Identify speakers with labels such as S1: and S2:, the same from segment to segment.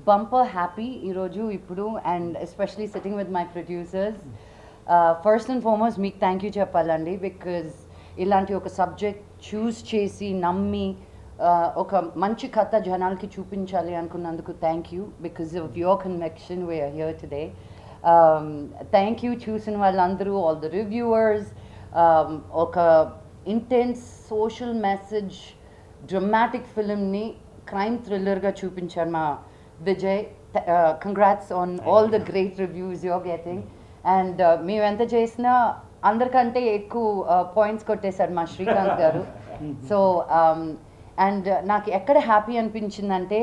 S1: Bumper happy ఈరోజు ఇప్పుడు and especially sitting with my producers first and foremost మీకు thank you చెప్పాలండి because ఇలాంటి ఒక సబ్జెక్ట్ చూస్ చేసి నమ్మి uh, ఒక మంచి కథ జనాలకి చూపించాలి అనుకున్నందుకు thank you because of your conviction we're here today thank you చూసిన వాళ్ళందరూ ఆల్ ద రివ్యూవర్స్ ఒక ఇంటెన్స్ సోషల్ మెసేజ్ డ్రమాటిక్ ఫిల్మ్ని క్రైమ్ థ్రిల్లర్గా చూపించారు మా Vijay congrats on all the great reviews you're getting అండ్ మేము ఎంత చేసినా అందరికంటే ఎక్కువ పాయింట్స్ కొట్టేశారు మా శ్రీకాంత్ గారు సో అండ్ నాకు ఎక్కడ హ్యాపీ అనిపించిందంటే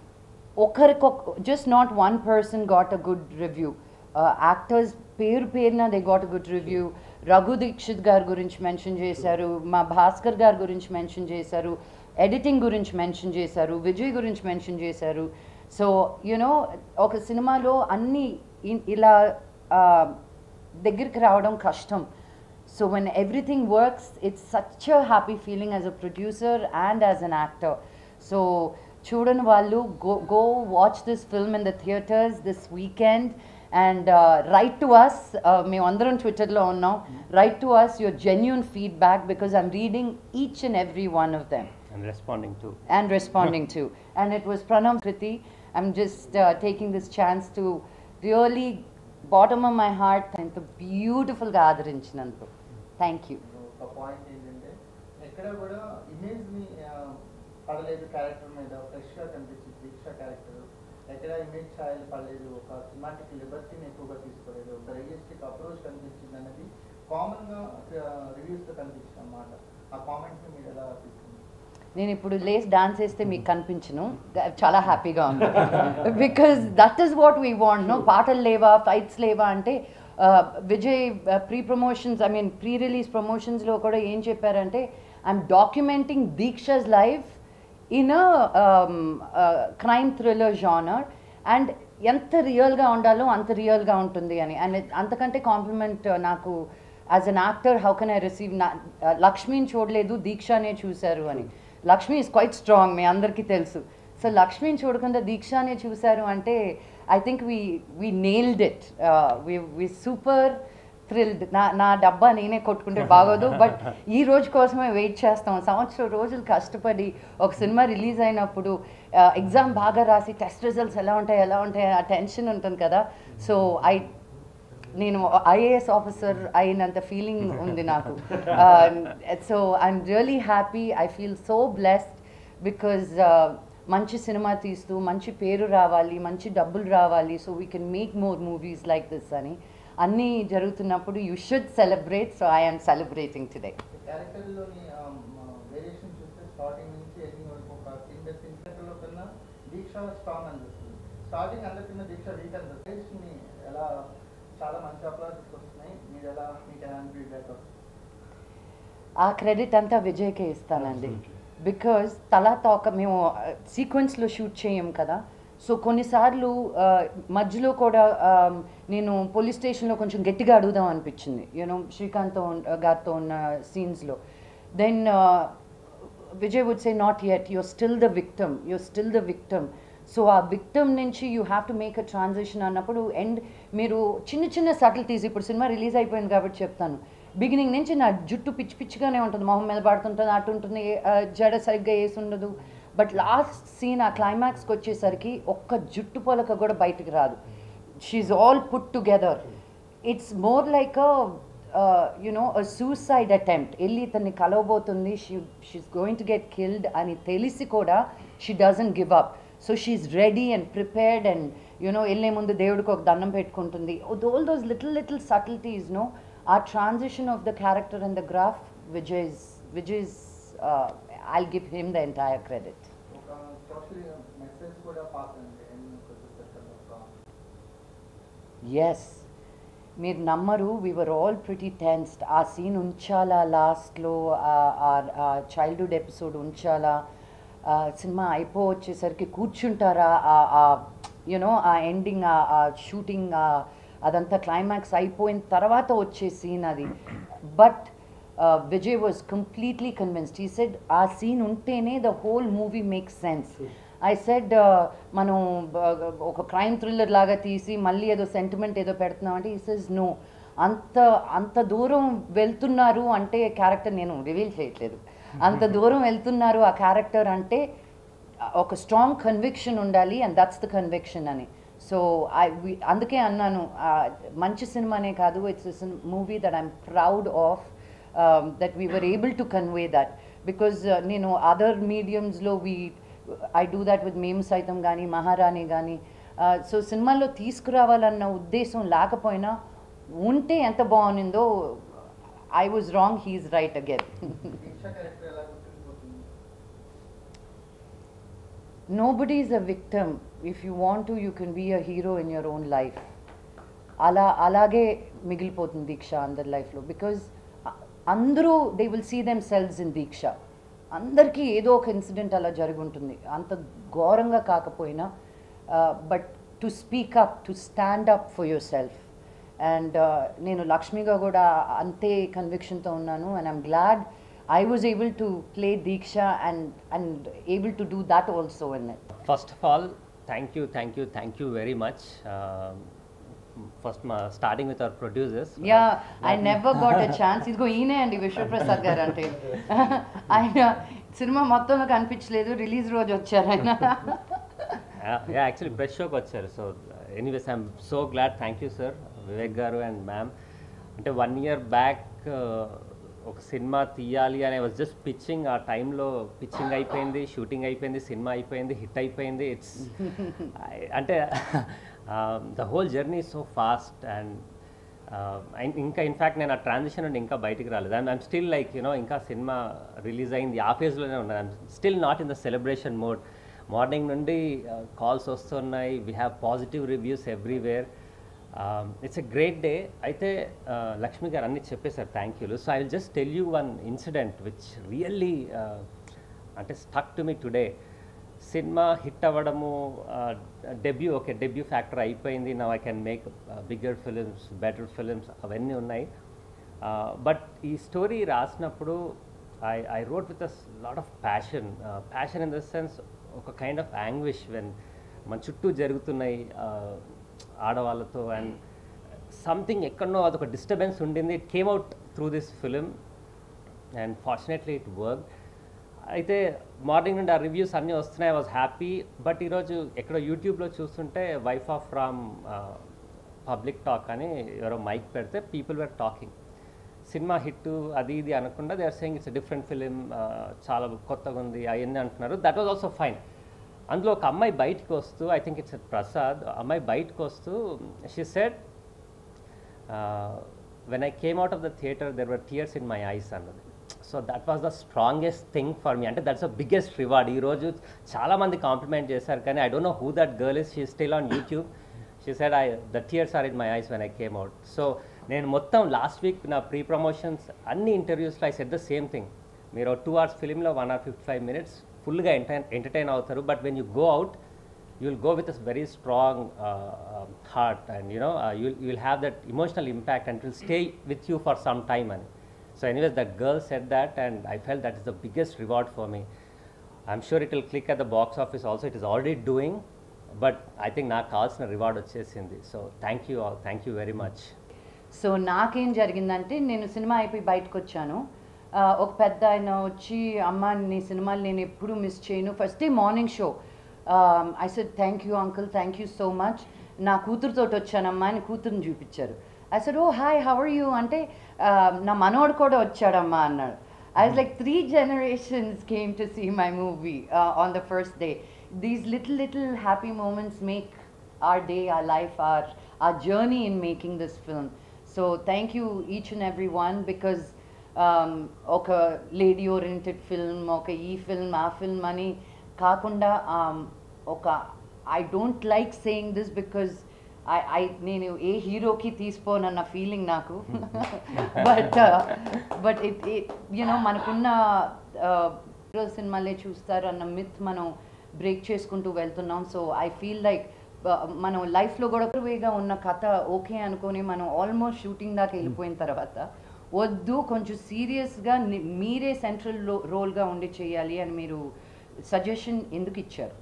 S1: ఒకరికొక just not one person got a good review actors పేరు పేరున they got a good review Raghu Dikshit గారి గురించి మెన్షన్ చేశారు మా భాస్కర్ గారి గురించి మెన్షన్ చేశారు ఎడిటింగ్ గురించి మెన్షన్ చేశారు విజయ్ గురించి మెన్షన్ చేశారు సో యునో ఒక సినిమాలో అన్ని ఇ- ఇలా uh, దగ్గరికి రావడం కష్టం so when everything works it's such a happy feeling as a producer and as an actor so చూడని వాళ్ళు go go watch this film in the theatres this weekend and write to us మేమందరం ట్విట్టర్లో ఉన్నాం write to us your genuine feedback because I'm reading each and every one of them
S2: and responding to.
S1: and responding to. And it was Pranam Kriti. I'm just uh, taking this chance to really, bottom of my heart, thank the beautiful Gadrinchiనందు. Thank you.
S3: ఒక point ఏంటంటే ఎక్కడ కూడా image ని ఆ, పడలేదు character మీద fresh గా కనిపించింది దీక్ష క్యారెక్టర్ ఎక్కడ ఇమేజ్ ఛాయలు పడలేదు ఒక సినిమాటిక్ లిబర్టీని ఎక్కువగా తీసుకోలేదు ఒక రియలిస్టిక్ అప్రోచ్ కనిపించింది అనేది కామన్ గా రివ్యూస్ తో కనిపించింది అన్నమాట ఆ కామెంట్స్ మీరు ఎలా తీసుకున్నారు
S1: నేను ఇప్పుడు లేస్ డాన్స్ వేస్తే మీకు కనిపించను చాలా హ్యాపీగా ఉంది because that is what we want no పాటలు లేవా ఫైట్స్ లేవా అంటే uh, Vijay pre promotions I mean pre release ప్రమోషన్స్లో కూడా ఏం చెప్పారంటే I'm documenting Deeksha's life in crime thriller genre and ఎంత రియల్గా ఉండాలో అంత రియల్గా ఉంటుంది అని అండ్ అంతకంటే కాంప్లిమెంట్ నాకు as an actor how can I receive నా లక్ష్మిని చూడలేదు దీక్షనే చూశారు అని లక్ష్మి ఇస్ క్వైట్ స్ట్రాంగ్ మీ అందరికీ తెలుసు సో లక్ష్మిని చూడకుండా దీక్షనే చూశారు అంటే I think we we nailed it we super thrilled నా నా డబ్బా నేనే కొట్టుకుంటే బాగోదు బట్ ఈ రోజు కోసమే వెయిట్ చేస్తాం సంవత్సరం రోజులు కష్టపడి ఒక సినిమా రిలీజ్ అయినప్పుడు ఎగ్జామ్ బాగా రాసి టెస్ట్ రిజల్ట్స్ ఎలా ఉంటాయి ఎలా ఉంటాయి ఆ టెన్షన్ ఉంటుంది కదా సో ఐ నేను ఐఏఎస్ ఆఫీసర్ అయినంత ఫీలింగ్ ఉంది నాకు so I'm really happy I feel so blessed because మంచి సినిమా తీస్తూ మంచి పేరు రావాలి మంచి డబ్బులు రావాలి so we can make more movies like this అని అన్నీ జరుగుతున్నప్పుడు you should celebrate so I'm celebrating today
S3: క్యారెక్టర్లోని వేరియేషన్ చూస్తే స్టార్టింగ్ నుంచి ఎండింగ్ వరకు ఒక కింద సింట్లో కన్నా దీక్ష స్ట్రాంగ్ అనిపిస్తుంది స్టార్టింగ్ అందరికన్నా దీక్ష వీక్ అనిపిస్తుంది ని ఎలా చాలా మంచి అప్లాజెస్ వస్తున్నాయి మీరు ఎలా మీకు ఎలాంటి ఫీడ్బ్యాక్ వస్తుంది
S1: ఆ క్రెడిట్ అంతా విజయ్కే ఇస్తానండి బికాజ్ తలా తోక మేము సీక్వెన్స్లో షూట్ చేయం కదా సో కొన్నిసార్లు ఆ, మధ్యలో కూడా ఆ, నేను పోలీస్ స్టేషన్లో కొంచెం గట్టిగా అడుగుదాం అనిపించింది యూనో శ్రీకాంత్ గారితో ఉన్న సీన్స్లో then Vijay would say not yet you're still the victim you're still the victim so ఆ విక్టమ్ నుంచి you have to make a transition అన్నప్పుడు ఎండ్ మీరు చిన్న చిన్న సటిల్టీస్ ఇప్పుడు సినిమా రిలీజ్ అయిపోయింది కాబట్టి చెప్తాను బిగినింగ్ నుంచి నా జుట్టు పిచ్చి పిచ్చిగానే ఉంటుంది మొహం మీద పడుతుంటుంది అటు ఉంటుంది ఆ, జడ సరిగ్గా వేసి ఉండదు బట్ లాస్ట్ సీన్ ఆ క్లైమాక్స్కి వచ్చేసరికి ఒక్క జుట్టు పొలక కూడా బయటికి రాదు she's all put together it's more like you know suicide attempt వెళ్ళి ఇతన్ని కలవబోతుంది she she's going to get killed అని తెలిసి కూడా she doesn't give up so she's ready and prepared and you know వెళ్ళే ముందు దేవుడికి ఒక దండం పెట్టుకుంటుంది all those little little subtleties no ఆ transition of the character and the graph Vijay's Vijay's I'll give him the entire credit
S3: ఒక సోషల్ మెసేజ్ కూడా pass అండి ఎన్ని చూస్తారు ఒక
S1: ఎస్ మీరు నమ్మరు వీఆర్ ఆల్ ప్రిటీ టెన్స్డ్ ఆ సీన్ ఉంచాలా లాస్ట్లో ఆ చైల్డ్హుడ్ ఎపిసోడ్ ఉంచాలా ఆ సినిమా అయిపో వచ్చేసరికి కూర్చుంటారా యునో ఆ ఎండింగ్ ఆ షూటింగ్ అదంతా క్లైమాక్స్ అయిపోయిన తర్వాత వచ్చే సీన్ అది but Vijay was completely convinced he said ఆ సీన్ ఉంటేనే the whole movie makes sense I said మనం uh, ఒక క్రైమ్ థ్రిల్లర్ లాగా తీసి మళ్ళీ ఏదో సెంటిమెంట్ ఏదో పెడుతున్నాం అంటే ఈ సెజ్ నో అంత అంత దూరం వెళ్తున్నారు అంటే క్యారెక్టర్ నేను రివీల్ చేయట్లేదు అంత దూరం వెళ్తున్నారు ఆ క్యారెక్టర్ అంటే ఒక స్ట్రాంగ్ కన్విక్షన్ ఉండాలి అండ్ దట్స్ ద కన్విక్షన్ అని సో ఐ అందుకే అన్నాను ఆ, మంచి సినిమానే కాదు it's movie that I'm proud of that we were able to convey that because నేను అదర్ మీడియంస్లో we I do that with మేము సైతం కానీ మహారాణి కానీ సో సినిమాల్లో తీసుకురావాలన్న ఉద్దేశం లేకపోయినా ఉంటే ఎంత బాగుందో I was wrong he's right again
S3: Deeksha character ఎలా గుర్తుండిపోతుంది
S1: nobody is a victim if you want to you can be a hero in your own life అలా అలాగే మిగిలిపోతుంది దీక్ష అందరి లైఫ్లో బికాజ్ అందరూ they will see themselves in Deeksha అందరికీ ఏదో ఒక ఇన్సిడెంట్ అలా జరుగుంటుంది అంత ఘోరంగా కాకపోయినా but to speak up to stand up for yourself and నేను లక్ష్మిగా కూడా అంతే కన్విక్షన్తో ఉన్నాను and I'm glad I was able to play Deeksha and and able to do that also in it
S2: first of all thank you thank you thank you very much first మా starting with our producers
S1: yeah I never got a chance ఇదిగో ఈయనే అండి విశ్వప్రసాద్ గారు అంటే ఆయన cinema మొత్తంలో కనిపించలేదు release రోజు వచ్చారు ఆయన
S2: యాక్చువల్లీ ప్రెస్ షోకి వచ్చారు so anyways I'm so glad thank you sir Vivek గారు అండ్ మ్యామ్ అంటే వన్ ఇయర్ బ్యాక్ ఒక సినిమా తీయాలి అని వాజ్ జస్ట్ పిచ్చింగ్ ఆ టైంలో పిచ్చింగ్ అయిపోయింది షూటింగ్ అయిపోయింది సినిమా అయిపోయింది హిట్ అయిపోయింది ఇట్స్ అంటే the whole journey so fast and ఇంకా ఇన్ఫ్యాక్ట్ నేను ఆ ట్రాన్సిషన్ నుండి ఇంకా బయటికి రాలేదు I'm I'm still like you know ఇంకా సినిమా రిలీజ్ అయింది ఆ ఫేజ్లోనే ఉన్నాను I'm still not in the celebration mode morning నుండి కాల్స్ వస్తున్నాయి we have positive reviews everywhere it's a great day అయితే uh, లక్ష్మి గారు అన్ని చెప్పేశారు థ్యాంక్ యూలు so I will just tell you one incident which really అంటే stuck to me today cinema hit అవ్వడము debut okay debut factor అయిపోయింది నా I can make bigger films better films అవన్నీ ఉన్నాయి బట్ ఈ స్టోరీ రాసినప్పుడు I I wrote with a lot of passion passion in the sense ఒక kind of anguish when మన చుట్టూ జరుగుతున్నాయి uh, ఆడవాళ్ళతో అండ్ సంథింగ్ ఎక్కడనో అదొక డిస్టర్బెన్స్ ఉండింది it came out through this film and fortunately it work అయితే మార్నింగ్ నుండి ఆ రివ్యూస్ అన్నీ వస్తున్నాయి వాజ్ హ్యాపీ బట్ ఈరోజు ఎక్కడో యూట్యూబ్లో చూస్తుంటే wife off from public talk అని ఎవరో మైక్ పెడితే people were talking cinema hit అది ఇది అనకుండా they are saying it's different film చాలా కొత్తగా ఉంది అవన్నీ అంటున్నారు దట్ వాజ్ ఆల్సో ఫైన్ అందులో ఒక అమ్మాయి బయటకు వస్తూ ఐ థింక్ ఇట్స్ ప్రసాద్ అమ్మాయి బయటకు వస్తూ she said when I came out of the theatre there were tears in my eyes అన్నది so that was the strongest thing for me అంటే దట్స్ అ బిగ్గెస్ట్ రివార్డ్ ఈరోజు చాలామంది కాంప్లిమెంట్ చేశారు కానీ I don't know who that girl is she still on YouTube she said I the tears are in my eyes when I came out so నేను మొత్తం last week నా pre promotions అన్ని ఇంటర్వ్యూస్లో I said the same thing మీరు two hours ఫిలింలో one hour fifty five minutes ఫుల్గా entertain entertain అవుతారు but when you go out you will go with a very strong uh, um, heart and you know uh, you'll, you'll have that emotional impact and it will stay with you for some time and so anyways that girl said that and i felt that is the biggest reward for me i'm sure it will click at the box office also it is already doing but i think నాకు కావాల్సిన reward వచ్చేసింది so thank you all thank you very much
S1: so నాకేం జరిగిందంటే నేను cinema అయిపోయి బయటకు వచ్చాను ఆ, ఒక పెద్ద ఆయన వచ్చి అమ్మ నీ సినిమాలు నేను ఎప్పుడు మిస్ చేయను first day morning show I said thank you uncle thank you so much నా కూతురుతో వచ్చానమ్మా అని కూతురుని చూపించారు I said oh hi how are you అంటే ఆ, నా మనోడు కూడా వచ్చాడమ్మా అన్నాడు I was like, three generations came to see my movie uh, on the first day. These little, little happy moments make our day, our life, our, our journey in making this film. So thank you each and every one because um, ఒక lady oriented film ఒక ఈ film ఆ film అని కాకుండా um, ఒక I don't like saying this because I I నేను ఏ హీరోకి తీసుకోనన్న ఫీలింగ్ నాకు బట్ బట్ ఇట్ యూనో మనకున్న హీరో సినిమాలే చూస్తారు అన్న మిత్ మనం బ్రేక్ చేసుకుంటూ వెళ్తున్నాం సో ఐ ఫీల్ లైక్ మనం లైఫ్లో కూడా వేగా ఉన్న కథ ఓకే అనుకొని మనం ఆల్మోస్ట్ షూటింగ్ దాకా వెళ్ళిపోయిన తర్వాత వద్దు కొంచెం సీరియస్గా మీరే సెంట్రల్ రోల్గా ఉండి చేయాలి అని మీరు సజెషన్ ఎందుకు ఇచ్చారు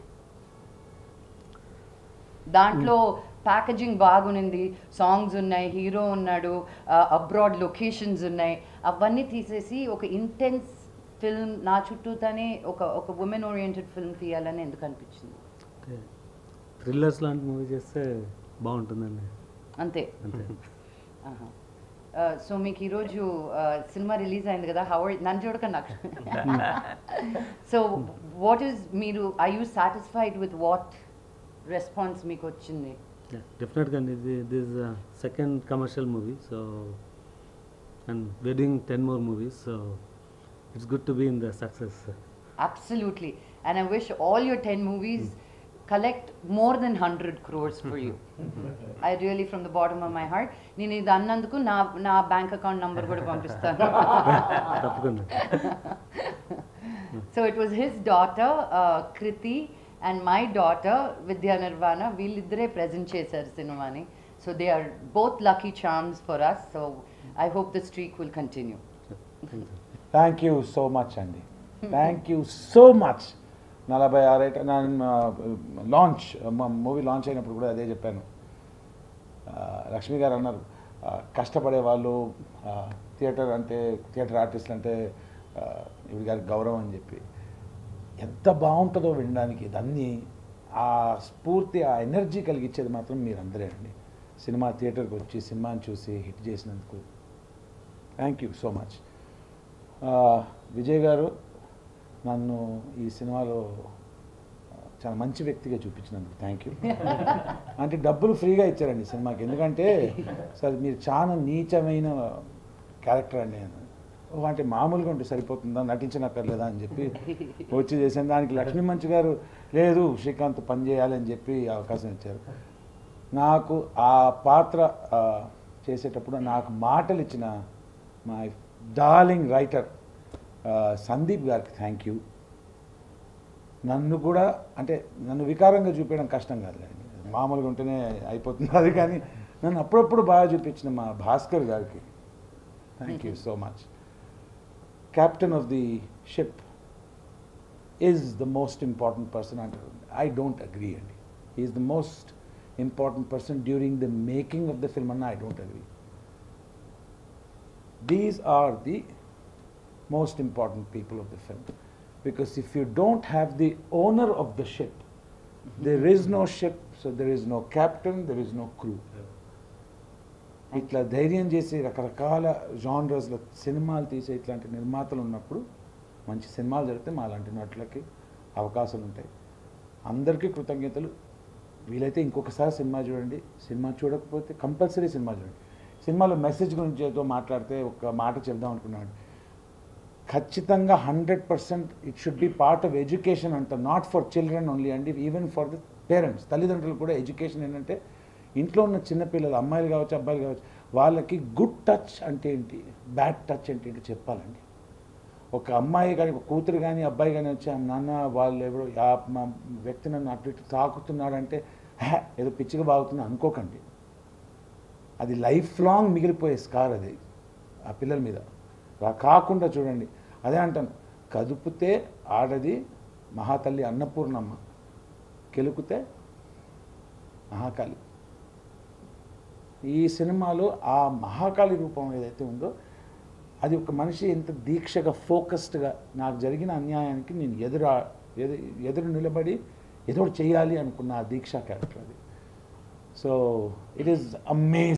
S1: దాంట్లో ప్యాకేజింగ్ బాగునింది సాంగ్స్ ఉన్నాయి హీరో ఉన్నాడు అబ్రాడ్ లొకేషన్స్ ఉన్నాయి అవన్నీ తీసేసి ఒక ఇంటెన్స్ ఫిల్మ్ నా చుట్టూతానే ఒక ఒక ఉమెన్ ఓరియంటెడ్ ఫిల్మ్ తీయాలని ఎందుకు అనిపించింది
S4: ఓకే థ్రిల్లర్స్ లాంటి మూవీ చేస్తే బాగుంటుందండి
S1: అంతే
S4: అంతే
S1: సో మీకు ఈరోజు సినిమా రిలీజ్ అయింది కదా హౌ నన్ను చూడకండి నాకు సో వాట్ ఈస్ మీరు I you satisfied with what response మీకు వచ్చింది
S4: డెఫినెట్గా అండి ఇది this second commercial movie so and wedding ten more movies so it's good to be in the success
S1: Absolutely. And I wish all your 10 movies collect more than 100 crores for you. I really, from the bottom of my heart, నేను ఇది అన్నందుకు నా నా bank account number కూడా పంపిస్తాను
S4: తప్పకుండా
S1: so it was his daughter Kriti and my daughter Vidya Nirvana వీళ్ళిద్దరే present చేశారు సినిమాని so they are both lucky charms for us so I hope the streak will continue
S4: thank you
S5: thank you so much అండి thank you so much నలభై ఆరేట నేను launch movie launch అయినప్పుడు కూడా అదే చెప్పాను ఆ, లక్ష్మి గారు అన్నారు ఆ, కష్టపడే వాళ్ళు ఆ, థియేటర్ అంటే థియేటర్ ఆర్టిస్టులు అంటే ఆ, ఇవి గారికి గౌరవం అని చెప్పి ఎంత బాగుంటుందో వినడానికి ఇదన్నీ ఆ స్ఫూర్తి ఆ ఎనర్జీ కలిగించేది మాత్రం మీరందరే అండి సినిమా థియేటర్కి వచ్చి సినిమాని చూసి హిట్ చేసినందుకు థ్యాంక్ యూ సో మచ్ ఆ, విజయ్ గారు నన్ను ఈ సినిమాలో ఆ, చాలా మంచి వ్యక్తిగా చూపించినందుకు థ్యాంక్ యూ అంటే డబ్బులు ఫ్రీగా ఇచ్చారండి ఈ సినిమాకి ఎందుకంటే సార్ మీరు చాలా నీచమైన క్యారెక్టర్ అండి నేను ఓ అంటే మామూలుగా ఉంటే సరిపోతుందా నటించనక్కర్లేదా అని చెప్పి వచ్చి చేశాను దానికి లక్ష్మీ మంచి గారు లేదు శ్రీకాంత్ పని చేయాలి అని చెప్పి అవకాశం ఇచ్చారు నాకు ఆ పాత్ర ఆ, చేసేటప్పుడు నాకు మాటలు ఇచ్చిన మై డార్లింగ్ రైటర్ సందీప్ గారికి థ్యాంక్ యూ నన్ను కూడా అంటే నన్ను వికారంగా చూపించడం కష్టం కాదులేండి మామూలుగా ఉంటేనే అయిపోతుంది అది కానీ నన్ను అప్పుడప్పుడు బాగా చూపించిన మా భాస్కర్ గారికి thank you so much captain of the ship is the most important person under I don't agree Andy. He is the most important person during the making of the film and I don't agree. These are the most important people of the film because if you don't have the owner of the ship there is no ship so there is no captain there is no crew ఇట్లా ధైర్యం చేసి రకరకాల జానరస్లో సినిమాలు తీసే ఇట్లాంటి నిర్మాతలు ఉన్నప్పుడు మంచి సినిమాలు జరిగితే మా లాంటి నటులకి అవకాశాలు ఉంటాయి అందరికీ కృతజ్ఞతలు వీలైతే ఇంకొకసారి సినిమా చూడండి సినిమా చూడకపోతే కంపల్సరీ సినిమా చూడండి సినిమాలో మెసేజ్ గురించి ఏదో మాట్లాడితే ఒక మాట చెప్దాం అనుకున్నాను ఖచ్చితంగా hundred percent it should be part of education అంట నాట్ ఫర్ చిల్డ్రన్ ఓన్లీ అండి ఈవెన్ ఫర్ ద పేరెంట్స్ తల్లిదండ్రులు కూడా ఎడ్యుకేషన్ ఏంటంటే ఇంట్లో ఉన్న చిన్నపిల్లలు అమ్మాయిలు కావచ్చు అబ్బాయిలు కావచ్చు వాళ్ళకి గుడ్ టచ్ అంటే ఏంటి బ్యాడ్ టచ్ అంటే ఏంటి చెప్పాలండి ఒక అమ్మాయి కానీ ఒక కూతురు కానీ అబ్బాయి కానీ వచ్చి "ఆ నాన్న వాళ్ళు ఎవరో ఆ- మా వ్యక్తి నన్ను అటు ఇటు తాకుతున్నాడంటే "హే, ఏదో పిచ్చిగా బాగుతుంది అనుకోకండి అది లైఫ్ లాంగ్ మిగిలిపోయే స్కార్ అది ఆ పిల్లల మీద అలా కాకుండా చూడండి అదే అంటాను కదుపుతే ఆడది మహాతల్లి అన్నపూర్ణమ్మ కెలుకుతే మహాకాళి ఈ సినిమాలో ఆ మహాకాళి రూపం ఏదైతే ఉందో అది ఒక మనిషి ఎంత దీక్షగా ఫోకస్డ్గా నాకు జరిగిన అన్యాయానికి నేను ఎదురు ఎదు ఎదురు నిలబడి ఏదో ఒకటి చేయాలి అనుకున్న ఆ దీక్ష క్యారెక్టర్ అది సో ఇట్ ఈస్ అమేజింగ్